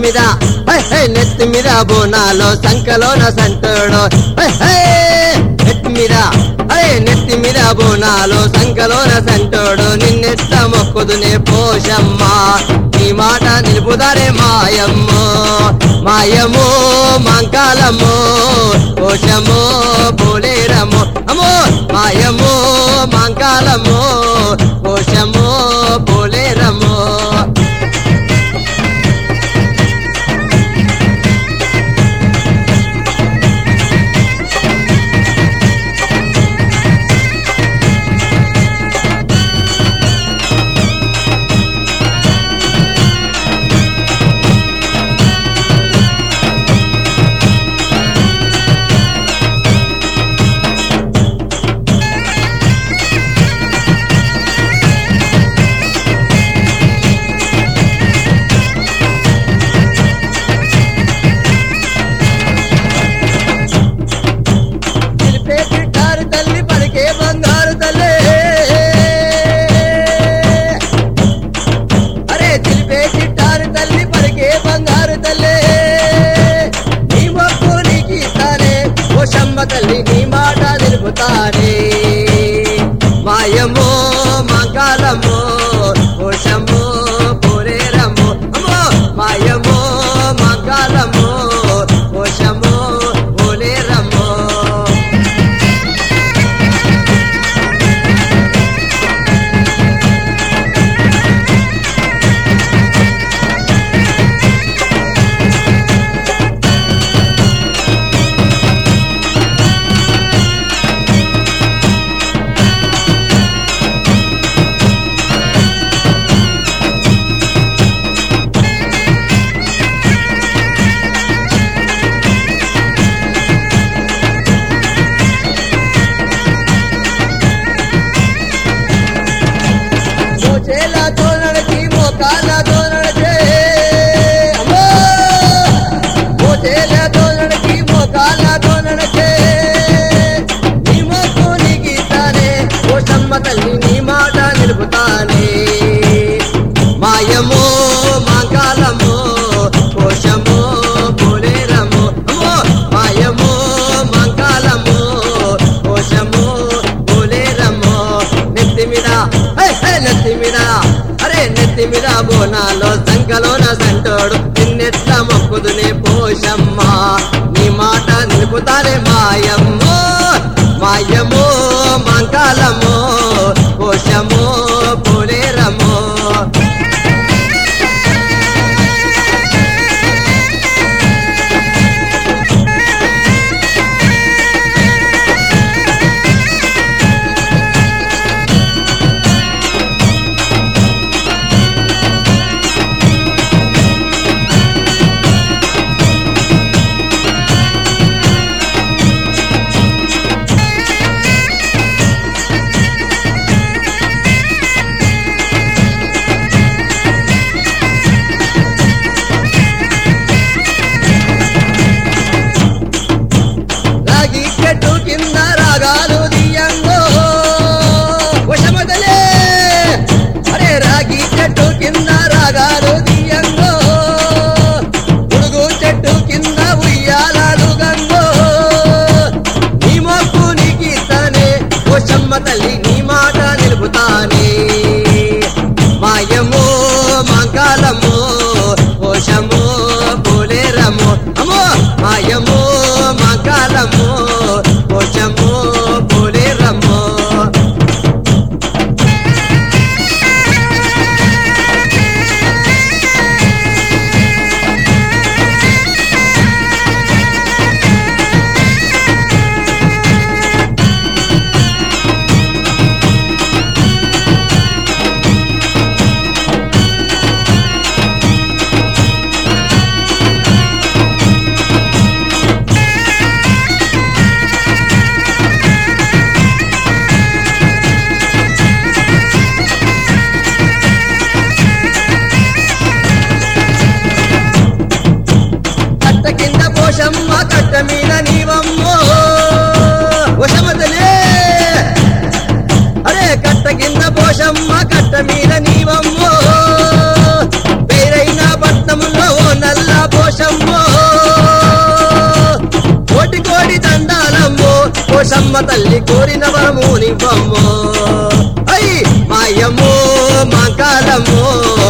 మీద high, high, నెత్తి మీద బోనాలో సంకలోన సంతోడు హై, హై, నెత్తి మీద హై నెత్తి మీద బోనాలో సంకలోన సంతోడు నిన్నెట్ల మొక్కుదునే పోషమ్మ నీ మాట నిలుపుదారే మాయమ్మో మాయమో మంకాలమో పోషమో పోలేరమో అమ్మో మాయమో మంకాలమో పోషమో పోలేరమో పిలిపే గిటారు తల్లి పలికే బంగారు తల్లి అరే తెలిపే గిటారు తల్లి పలికే బంగారు తల్లి నీ మొక్కు నీకు ఇస్తానే ఓ శమ్మ తల్లి నీ మాట నిలుపుతానే మాయమో మంగళమో ఓషమో పోరేరమో అమ్మో మాయమో మంగళమో ఓషమో పోలేరమో మోచేలతో నడిచి మోకాళ్ళతో నడిచే అమ్మో! మోచేలతో నడిచి మోకాళ్ళతో నడిచే నీ మొక్కు నీకు ఇస్తానే ఓ సమ్మ తల్లి నీ మాట నిలుపుతానే మాయమో మంగళమో కోశమో పోలేరమో అమ్మో మాయమో మంగళమో కోశమో పోలేరమో నెత్తి మీద హై, హై, నెత్తి మీద అరే నెత్తి మీద బోనాలో సంకలోన సంటోడు నిన్నెట్ల మొక్కుదునే పోషమ్మ నీ మాట నిలుపుతారే మాయమ్మో మాయమో మంగళమో కోశమో పోలేరమో రాగి చెట్టు కింద రాగాలు దియంగో వశమదలే అరే రాగి చెట్టు కింద రాగాలు దియంగో ఉడుగు చెట్టు కింద ఉయ్యాలాలు గంగో నీ మొక్కు నీకు ఇస్తానే వశమ్మ తల్లి నీ మాట నిలుపుతానే మాయమో మంగళమో కోశమో పోలేరమో అమ్మో మాయమో మంగళమో కోశమో పోలేరమో కట్ట కింద పోషమ్మ కట్ట మీద నీవమ్మో వశమతలే అరే కట్ట కింద పోషమ్మ కట్ట మీద నీవమ్మో పేరైన పట్నములో ఓ నల్ల పోషమ్మ తల్లి కోరిన వరము నివ్వమ్మో అయ్ మాయమ్మో మాంకాలమ్మో